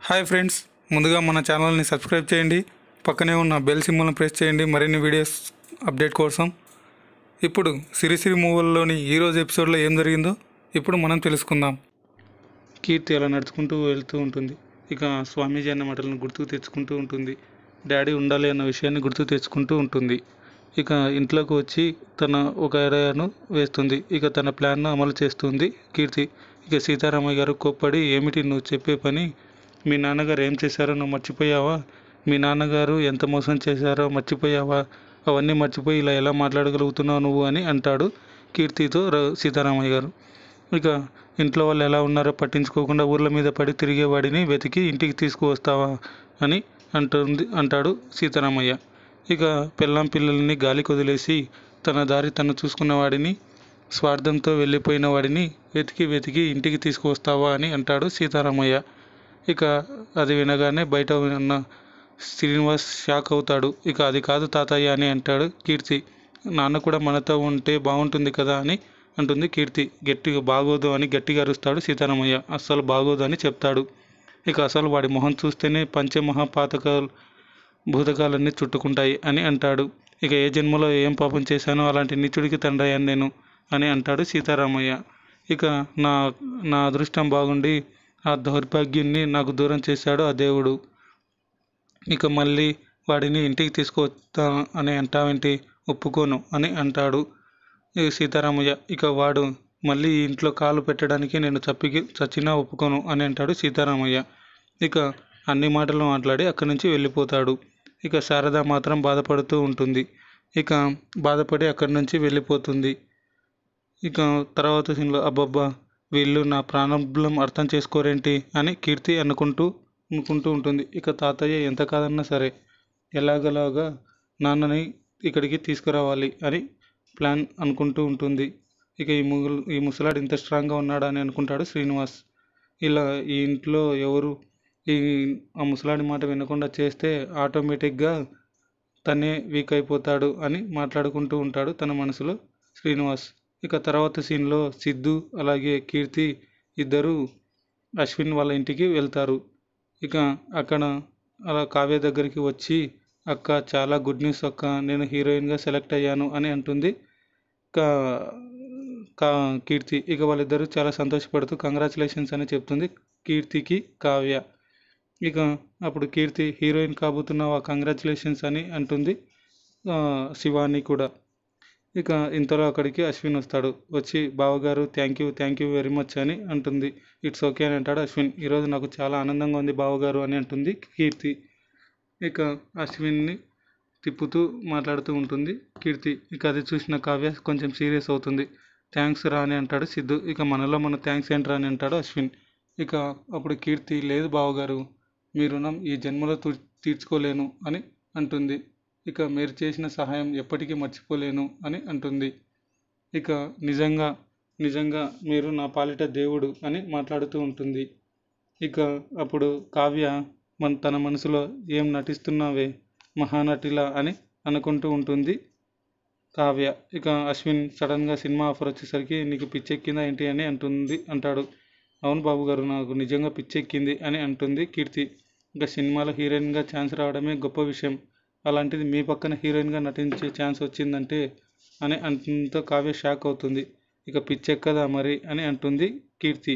hi friends ముందుగా మన ఛానల్ని సబ్స్క్రైబ్ చేయండి పక్కనే ఉన్న బెల్ సింబల్ని ప్రెస్ చేయండి మరిన్ని వీడియోస్ అప్డేట్ కోసం ఇప్పుడు సిరిసిరి మూవీలోని ఈరోజు ఎపిసోడ్లో ఏం జరిగిందో ఇప్పుడు మనం తెలుసుకుందాం కీర్తి అలా నడుచుకుంటూ వెళ్తూ ఉంటుంది ఇక స్వామీజీ అన్న మాటలను గుర్తుకు తెచ్చుకుంటూ ఉంటుంది డాడీ ఉండాలి అన్న విషయాన్ని గుర్తుకు తెచ్చుకుంటూ ఉంటుంది ఇక ఇంట్లోకి వచ్చి తన ఒక ఐడియాను వేస్తుంది ఇక తన ప్లాన్ను అమలు చేస్తుంది కీర్తి ఇక సీతారామయ్య గారు కోప్పడి ఏమిటి నువ్వు చెప్పే పని మీ నాన్నగారు ఏం చేశారో నువ్వు మర్చిపోయావా మీ నాన్నగారు ఎంత మోసం చేశారో మర్చిపోయావా అవన్నీ మర్చిపోయి ఇలా ఎలా మాట్లాడగలుగుతున్నావు నువ్వు అని అంటాడు కీర్తితో ర- సీతారామయ్య గారు ఇక ఇంట్లో వాళ్ళు ఎలా ఉన్నారో పట్టించుకోకుండా ఊర్ల మీద పడి తిరిగేవాడిని వెతికి ఇంటికి తీసుకువస్తావా అని అంటుంది అంటాడు సీతారామయ్య ఇక పెళ్ళాం పిల్లల్ని గాలికి వదిలేసి తన దారి తను చూసుకున్న వాడిని స్వార్థంతో వెళ్ళిపోయిన వాడిని వెతికి వెతికి ఇంటికి తీసుకువస్తావా అని అంటాడు సీతారామయ్య ఇక అది వినగానే బయట ఉన్న శ్రీనివాస్ షాక్ అవుతాడు ఇక అది కాదు తాతయ్య అని అంటాడు కీర్తి నాన్న కూడా మనతో ఉంటే బాగుంటుంది కదా అని అంటుంది కీర్తి గట్టిగా బాగోదు అని గట్టిగా అరుస్తాడు సీతారామయ్య అస్సలు బాగోదు అని చెప్తాడు ఇక అసలు వాడి మొహం చూస్తేనే పంచమహాపాతకాలు భూతకాలన్నీ చుట్టుకుంటాయి అని అంటాడు ఇక ఏ జన్మలో ఏం పాపం చేశానో అలాంటి నీచుడికి తండ్రయ్యాను నేను అని అంటాడు సీతారామయ్య ఇక నా నా అదృష్టం బాగుండి ఆ దౌర్భాగ్యుణ్ణి నాకు దూరం చేశాడు ఆ దేవుడు ఇక మళ్ళీ వాడిని ఇంటికి తీసుకువస్తాను అని అంటావేంటి ఒప్పుకోను అని అంటాడు ఈ సీతారామయ్య ఇక వాడు మళ్ళీ ఈ ఇంట్లో కాలు పెట్టడానికి నేను చప్పికి చచ్చినా ఒప్పుకోను అని అంటాడు సీతారామయ్య ఇక అన్ని మాటలు మాట్లాడి అక్కడి నుంచి వెళ్ళిపోతాడు ఇక శారద మాత్రం బాధపడుతూ ఉంటుంది ఇక బాధపడి అక్కడి నుంచి వెళ్ళిపోతుంది ఇక తర్వాత సీన్లో అబ్బబ్బా వీళ్ళు నా ప్రాణబలం అర్థం చేసుకోరేంటి అని కీర్తి అనుకుంటూ అనుకుంటూ ఉంటుంది ఇక తాతయ్య ఎంత కాదన్నా సరే ఎలాగలాగా నాన్నని ఇక్కడికి తీసుకురావాలి అని ప్లాన్ అనుకుంటూ ఉంటుంది ఇక ఈ ముగ్గులు ఈ ముసలాడు ఇంత స్ట్రాంగ్గా ఉన్నాడా అని అనుకుంటాడు శ్రీనివాస్ ఇలా ఈ ఇంట్లో ఎవరు ఈ ఆ ముసలాడి మాట వినకుండా చేస్తే ఆటోమేటిక్గా తనే వీక్ అయిపోతాడు అని మాట్లాడుకుంటూ ఉంటాడు తన మనసులో శ్రీనివాస్ ఇక తర్వాత సీన్లో సిద్ధు అలాగే కీర్తి ఇద్దరు అశ్విన్ వాళ్ళ ఇంటికి వెళ్తారు ఇక అక్కడ అలా కావ్య దగ్గరికి వచ్చి అక్క చాలా గుడ్ న్యూస్ అక్క నేను హీరోయిన్గా సెలెక్ట్ అయ్యాను అని అంటుంది కా కా కీర్తి ఇక వాళ్ళిద్దరూ చాలా సంతోషపడుతూ కంగ్రాచులేషన్స్ అని చెప్తుంది కీర్తికి కావ్య ఇక అప్పుడు కీర్తి హీరోయిన్ కాబోతున్నావా కంగ్రాచులేషన్స్ అని అంటుంది ఆ, శివాని కూడా ఇక ఇంతలో అక్కడికి అశ్విన్ వస్తాడు వచ్చి బావగారు thank you thank you very much అని అంటుంది ఇట్స్ ఓకే అని అంటాడు అశ్విన్ ఈరోజు నాకు చాలా ఆనందంగా ఉంది బావగారు అని అంటుంది కీర్తి ఇక అశ్విన్ని తిప్పుతూ మాట్లాడుతూ ఉంటుంది కీర్తి ఇక అది చూసిన కావ్య కొంచెం సీరియస్ అవుతుంది థ్యాంక్స్ రా అని అంటాడు సిద్ధు ఇక మనలో మన థ్యాంక్స్ ఏంట్రా అని అంటాడు అశ్విన్ ఇక అప్పుడు కీర్తి లేదు బావగారు మీ రుణం ఈ జన్మలో తీ- తీర్చుకోలేను అని అంటుంది ఇక మీరు చేసిన సహాయం ఎప్పటికీ మర్చిపోలేను అని అంటుంది ఇక నిజంగా నిజంగా మీరు నా పాలిట దేవుడు అని మాట్లాడుతూ ఉంటుంది ఇక అప్పుడు కావ్య మన తన మనసులో ఏం నటిస్తున్నావే మహానటిలా అని అనుకుంటూ ఉంటుంది కావ్య ఇక అశ్విన్ సడన్గా సినిమా ఆఫర్ వచ్చేసరికి నీకు పిచ్చెక్కిందా ఏంటి అని అంటుంది అంటాడు అవును బాబు గారు నాకు నిజంగా పిచ్చెక్కింది అని అంటుంది కీర్తి ఇంకా సినిమాలో హీరోయిన్గా ఛాన్స్ రావడమే గొప్ప విషయం అలాంటిది మీ పక్కన హీరోయిన్గా నటించే ఛాన్స్ వచ్చిందంటే అని అంటంతో కావ్య షాక్ అవుతుంది ఇక పిచ్చెక్కదా మరి అని అంటుంది కీర్తి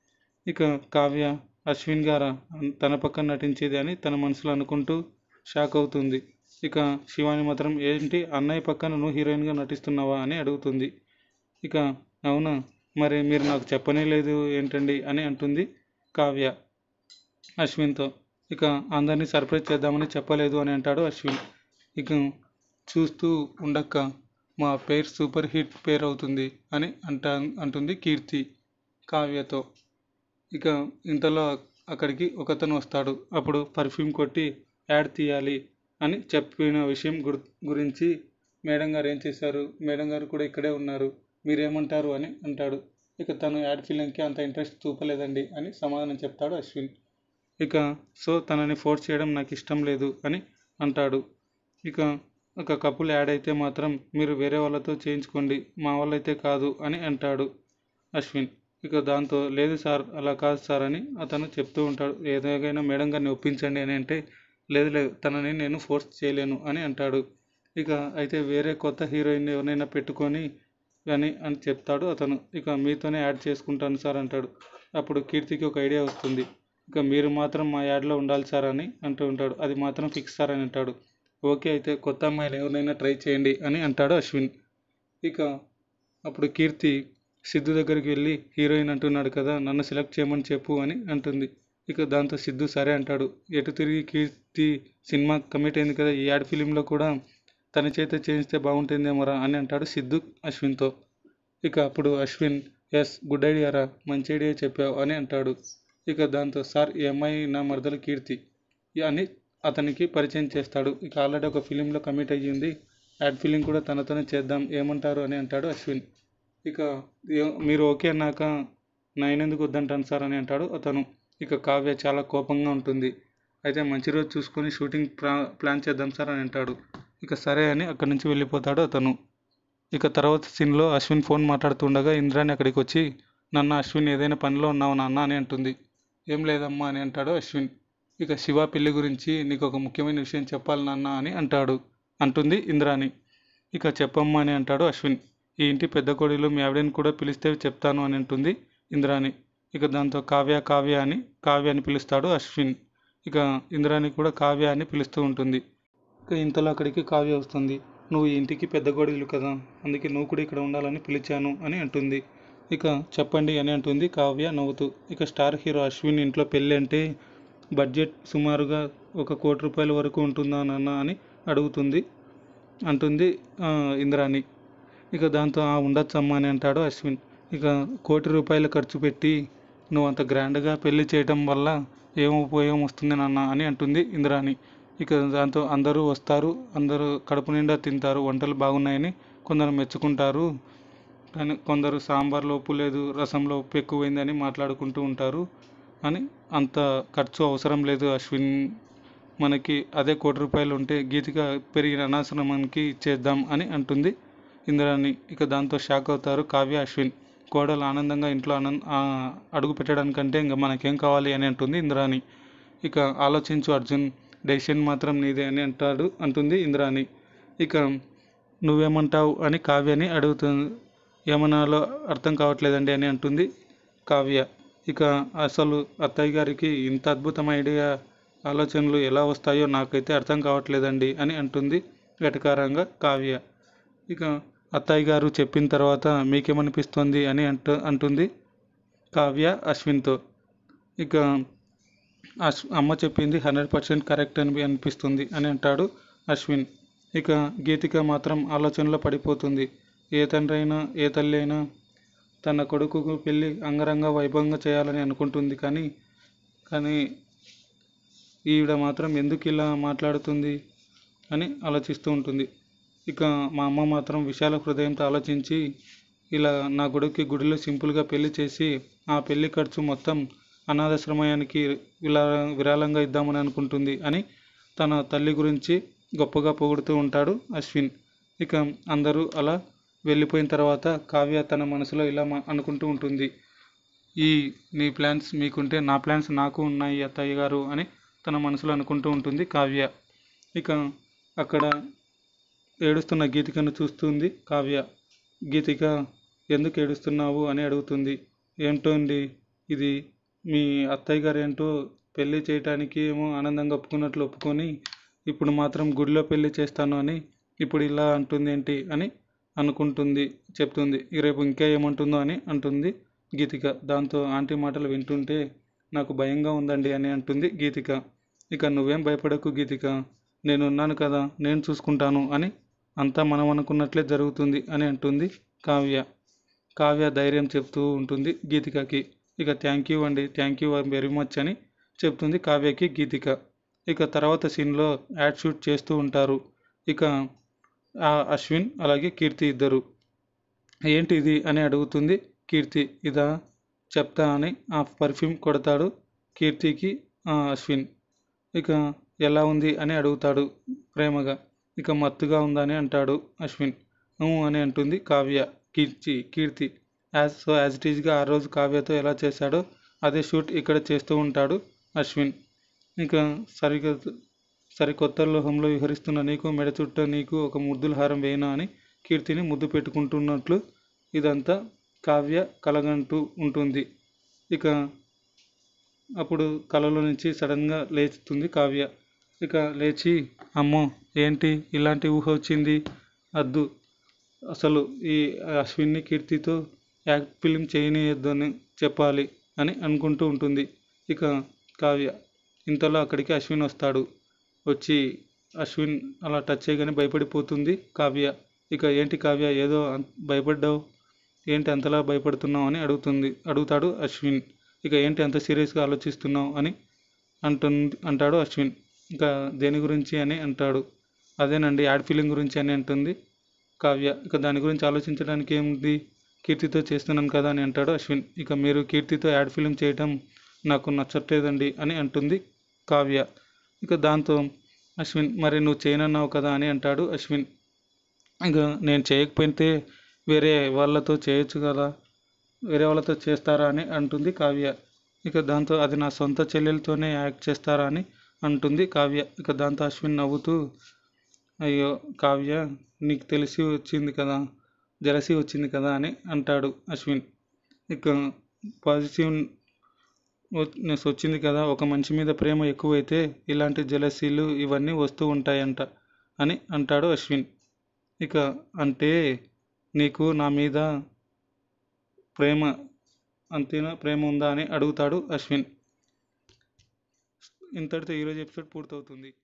ఇక కావ్య అశ్విన్ గారా తన పక్కన నటించేది అని తన మనసులో అనుకుంటూ షాక్ అవుతుంది ఇక శివాని మాత్రం ఏంటి అన్నయ్య పక్కన నువ్వు హీరోయిన్గా నటిస్తున్నావా అని అడుగుతుంది ఇక అవునా మరి మీరు నాకు చెప్పనే లేదు ఏంటండి అని అంటుంది కావ్య అశ్విన్తో ఇక అందరినీ సర్ప్రైజ్ చేద్దామని చెప్పలేదు అని అంటాడు అశ్విన్ ఇక చూస్తూ ఉండక్క మా పేరు సూపర్ హిట్ పేరు అవుతుంది అని అంటా అంటుంది కీర్తి కావ్యతో ఇక ఇంతలో అక్కడికి ఒకతను వస్తాడు అప్పుడు పర్ఫ్యూమ్ కొట్టి యాడ్ తీయాలి అని చెప్పిన విషయం గుర్ గురించి మేడం గారు ఏం చేశారు మేడం గారు కూడా ఇక్కడే ఉన్నారు మీరేమంటారు అని అంటాడు ఇక తను యాడ్ ఫిలింకి అంత ఇంట్రెస్ట్ చూపలేదండి అని సమాధానం చెప్తాడు అశ్విన్ ఇక సో తనని ఫోర్స్ చేయడం నాకు ఇష్టం లేదు అని అంటాడు ఇక ఒక కపుల్ యాడ్ అయితే మాత్రం మీరు వేరే వాళ్ళతో చేయించుకోండి మా వాళ్ళైతే కాదు అని అంటాడు అశ్విన్ ఇక దాంతో లేదు సార్ అలా కాదు సార్ అని అతను చెప్తూ ఉంటాడు ఏదైనా మేడం గారిని ఒప్పించండి అని అంటే లేదు లేదు తనని నేను ఫోర్స్ చేయలేను అని అంటాడు ఇక అయితే వేరే కొత్త హీరోయిన్ ఎవరినైనా పెట్టుకొని అని అని చెప్తాడు అతను ఇక మీతోనే యాడ్ చేసుకుంటాను సార్ అంటాడు అప్పుడు కీర్తికి ఒక ఐడియా వస్తుంది ఇక మీరు మాత్రం మా యాడ్లో ఉండాలి సార్ అని అంటూ ఉంటాడు అది మాత్రం ఫిక్స్ సార్ అని అంటాడు ఓకే అయితే కొత్త అమ్మాయిలు ఎవరినైనా ట్రై చేయండి అని అంటాడు అశ్విన్ ఇక అప్పుడు కీర్తి సిద్ధు దగ్గరికి వెళ్ళి హీరోయిన్ అంటున్నాడు కదా నన్ను సెలెక్ట్ చేయమని చెప్పు అని అంటుంది ఇక దాంతో సిద్ధు సరే అంటాడు ఎటు తిరిగి కీర్తి సినిమా కమిట్ అయింది కదా ఈ యాడ్ ఫిలింలో కూడా తన చేత చేయిస్తే బాగుంటుందేమోరా అని అంటాడు సిద్ధు అశ్విన్తో ఇక అప్పుడు అశ్విన్ ఎస్ గుడ్ ఐడియా రా మంచి ఐడియా చెప్పావు అని అంటాడు ఇక దాంతో సార్ ఈ అమ్మాయి నా మరదలు కీర్తి అని అతనికి పరిచయం చేస్తాడు ఇక ఆల్రెడీ ఒక ఫిలింలో కమిట్ అయ్యింది యాడ్ ఫిలిం కూడా తనతోనే చేద్దాం ఏమంటారు అని అంటాడు అశ్విన్ ఇక ఏ- మీరు ఓకే అన్నాక నేనెందుకు వద్దంటాను సార్ అని అంటాడు అతను ఇక కావ్య చాలా కోపంగా ఉంటుంది అయితే మంచి రోజు చూసుకొని షూటింగ్ ప్లా ప్లాన్ చేద్దాం సార్ అని అంటాడు ఇక సరే అని అక్కడి నుంచి వెళ్ళిపోతాడు అతను ఇక తర్వాత సీన్లో అశ్విన్ ఫోన్ మాట్లాడుతుండగా ఇంద్రాని అక్కడికి వచ్చి నన్న అశ్విన్ ఏదైనా పనిలో ఉన్నావు నాన్న అని అంటుంది ఏం లేదమ్మా అని అంటాడు అశ్విన్ ఇక శివ పెళ్లి గురించి నీకు ఒక ముఖ్యమైన విషయం చెప్పాలి నాన్న అని అంటాడు అంటుంది ఇంద్రాని ఇక చెప్పమ్మా అని అంటాడు అశ్విన్ ఈ ఇంటి పెద్ద కోడిలో మీ ఆవిడని కూడా పిలిస్తే చెప్తాను అని అంటుంది ఇంద్రాని ఇక దాంతో కావ్య కావ్య అని కావ్య అని పిలుస్తాడు అశ్విన్ ఇక ఇంద్రాని కూడా కావ్య అని పిలుస్తూ ఉంటుంది ఇక ఇంతలో అక్కడికి కావ్య వస్తుంది నువ్వు ఈ ఇంటికి పెద్ద గొడవలు కదా అందుకే నువ్వు కూడా ఇక్కడ ఉండాలని పిలిచాను అని అంటుంది ఇక చెప్పండి అని అంటుంది కావ్య నవ్వుతూ ఇక స్టార్ హీరో అశ్విన్ ఇంట్లో పెళ్ళి అంటే బడ్జెట్ సుమారుగా ఒక కోటి రూపాయల వరకు ఉంటుందా నాన్న అని అడుగుతుంది అంటుంది ఆ, ఇంద్రాణి ఇక దాంతో "ఆ, ఉండొచ్చమ్మా అని అంటాడు అశ్విన్ ఇక కోటి రూపాయలు ఖర్చు పెట్టి నువ్వు అంత గ్రాండ్గా పెళ్లి చేయటం వల్ల ఏం ఉపయోగం వస్తుంది నాన్న అని అంటుంది ఇంద్రాణి ఇక దాంతో అందరూ వస్తారు అందరూ కడుపు నిండా తింటారు వంటలు బాగున్నాయని కొందరు మెచ్చుకుంటారు కానీ కొందరు సాంబార్లో ఉప్పు లేదు రసంలో ఉప్పు ఎక్కువైందని మాట్లాడుకుంటూ ఉంటారు అని అంత ఖర్చు అవసరం లేదు అశ్విన్ మనకి అదే కోటి రూపాయలు ఉంటే గీతిక పెరిగిన అనాశ్రమానికి ఇచ్చేద్దాం అని అంటుంది ఇంద్రాని ఇక దాంతో షాక్ అవుతారు కావ్య అశ్విన్ కోడలు ఆనందంగా ఇంట్లో ఆనంద ఆ, అడుగు పెట్టడానికంటే ఇంకా మనకేం కావాలి అని అంటుంది ఇంద్రాని ఇక ఆలోచించు అర్జున్ డెసిషన్ మాత్రం నీదే అని అంటాడు అంటుంది ఇంద్రాని ఇక నువ్వేమంటావు అని కావ్యని అడుగుతుంది ఏమనాలో అర్థం కావట్లేదండి అని అంటుంది కావ్య ఇక అసలు అత్తయ్య గారికి ఇంత అద్భుతమైన ఐడియా ఆలోచనలు ఎలా వస్తాయో నాకైతే అర్థం కావట్లేదండి అని అంటుంది వెటకారంగా కావ్య ఇక అత్తయ్య గారు చెప్పిన తర్వాత మీకేమనిపిస్తుంది అని అంట అంటుంది కావ్య అశ్విన్తో ఇక అశ్ అమ్మ చెప్పింది హండ్రెడ్ పర్సెంట్ కరెక్ట్ అని అనిపిస్తుంది అని అంటాడు అశ్విన్ ఇక గీతిక మాత్రం ఆలోచనలో పడిపోతుంది ఏ తండ్రి అయినా ఏ తల్లి అయినా తన కొడుకుకు పెళ్ళి అంగరంగ వైభవంగా చేయాలని అనుకుంటుంది కానీ కానీ ఈవిడ మాత్రం ఎందుకు ఇలా మాట్లాడుతుంది అని ఆలోచిస్తూ ఉంటుంది ఇక మా అమ్మ మాత్రం విశాల హృదయంతో ఆలోచించి ఇలా నా కొడుక్కి గుడిలో సింపుల్గా పెళ్లి చేసి ఆ పెళ్లి ఖర్చు మొత్తం అనాథాశ్రమయానికి విలా విరాళంగా ఇద్దామని అనుకుంటుంది అని తన తల్లి గురించి గొప్పగా పొగుడుతూ ఉంటాడు అశ్విన్ ఇక అందరూ అలా వెళ్ళిపోయిన తర్వాత కావ్య తన మనసులో ఇలా మా- అనుకుంటూ ఉంటుంది ఈ నీ ప్లాన్స్ మీకుంటే నా ప్లాన్స్ నాకు ఉన్నాయి అత్తయ్య గారు అని తన మనసులో అనుకుంటూ ఉంటుంది కావ్య ఇక అక్కడ ఏడుస్తున్న గీతికను చూస్తుంది కావ్య గీతిక ఎందుకు ఏడుస్తున్నావు అని అడుగుతుంది ఏంటో అండి ఇది మీ అత్తయ్య గారు ఏంటో పెళ్ళి చేయటానికి ఏమో ఆనందంగా ఒప్పుకున్నట్లు ఒప్పుకొని ఇప్పుడు మాత్రం గుడిలో పెళ్లి చేస్తాను అని ఇప్పుడు ఇలా అంటుంది ఏంటి అని అనుకుంటుంది చెప్తుంది "ఇక రేపు ఇంకా ఏమంటుందో అని అంటుంది గీతిక దాంతో ఆంటీ మాటలు వింటుంటే నాకు భయంగా ఉందండి అని అంటుంది గీతిక ఇక నువ్వేం భయపడకు గీతిక నేను ఉన్నాను కదా నేను చూసుకుంటాను అని అంతా మనం అనుకున్నట్లే జరుగుతుంది అని అంటుంది కావ్య కావ్య ధైర్యం చెప్తూ ఉంటుంది గీతికకి ఇక థ్యాంక్ యూ అండి థ్యాంక్ యూ వెరీ మచ్ అని చెప్తుంది కావ్యకి గీతిక ఇక తర్వాత సీన్లో యాడ్ షూట్ చేస్తూ ఉంటారు ఇక ఆ అశ్విన్ అలాగే కీర్తి ఇద్దరు ఏంటి ఇది అని అడుగుతుంది కీర్తి ఇదా చెప్తా అని ఆ పర్ఫ్యూమ్ కొడతాడు కీర్తికి ఆ అశ్విన్ ఇక ఎలా ఉంది అని అడుగుతాడు ప్రేమగా ఇక మత్తుగా ఉందని అంటాడు అశ్విన్ "ఊ" అని అంటుంది Kavya Keerthi Keerthi as so as it ఈజ్గా ఆ రోజు కావ్యతో ఎలా చేశాడో అదే షూట్ ఇక్కడ చేస్తూ ఉంటాడు అశ్విన్ ఇంకా సరిగ్గా సరికొత్త లోహంలో విహరిస్తున్న నీకు మెడ చుట్ట నీకు ఒక ముద్దుల హారం వేయనా అని కీర్తిని ముద్దు పెట్టుకుంటున్నట్లు ఇదంతా కావ్య కలగంటూ ఉంటుంది ఇక అప్పుడు కలలో నుంచి సడన్గా లేచుతుంది కావ్య ఇక లేచి అమ్మో ఏంటి ఇలాంటి ఊహ వచ్చింది అద్దు అసలు ఈ అశ్విన్ని కీర్తితో యాక్ట్ ఫిలిం చేయనీయొద్దని చెప్పాలి అని అనుకుంటూ ఉంటుంది ఇక కావ్య ఇంతలో అక్కడికి అశ్విన్ వస్తాడు వచ్చి అశ్విన్ అలా టచ్ చేయగానే భయపడిపోతుంది కావ్య ఇక ఏంటి కావ్య ఏదో అన్- భయపడ్డావు ఏంటి అంతలా భయపడుతున్నావు అని అడుగుతుంది అడుగుతాడు అశ్విన్ ఇక ఏంటి అంత సీరియస్గా ఆలోచిస్తున్నావు అని అంటుంది అంటాడు అశ్విన్ ఇంకా దేని గురించి అని అంటాడు అదేనండి యాడ్ ఫీలింగ్ గురించి అని అంటుంది కావ్య ఇక దాని గురించి ఆలోచించడానికి ఏముంది కీర్తితో చేస్తున్నాను కదా అని అంటాడు అశ్విన్ ఇక మీరు కీర్తితో యాడ్ ఫిలిం చేయటం నాకు నచ్చట్లేదండి అని అంటుంది కావ్య ఇక దాంతో అశ్విన్ మరి నువ్వు చేయనన్నావు కదా అని అంటాడు అశ్విన్ ఇక నేను చేయకపోతే వేరే వాళ్ళతో చేయొచ్చు కదా వేరే వాళ్ళతో చేస్తారా అని అంటుంది కావ్య ఇక దాంతో అది నా సొంత చెల్లెలతోనే యాక్ట్ చేస్తారా అని అంటుంది కావ్య ఇక దాంతో అశ్విన్ నవ్వుతూ అయ్యో కావ్య నీకు తెలిసి వచ్చింది కదా జలసి వచ్చింది కదా అని అంటాడు అశ్విన్ ఇక పాజిటివ్నెస్ వచ్చింది కదా ఒక మనిషి మీద ప్రేమ ఎక్కువైతే ఇలాంటి జలసీలు ఇవన్నీ వస్తూ ఉంటాయంట అని అంటాడు అశ్విన్ ఇక అంటే నీకు నా మీద ప్రేమ అంతేనా ప్రేమ ఉందా అని అడుగుతాడు అశ్విన్ ఇంతటితో ఈరోజు ఎపిసోడ్ పూర్తవుతుంది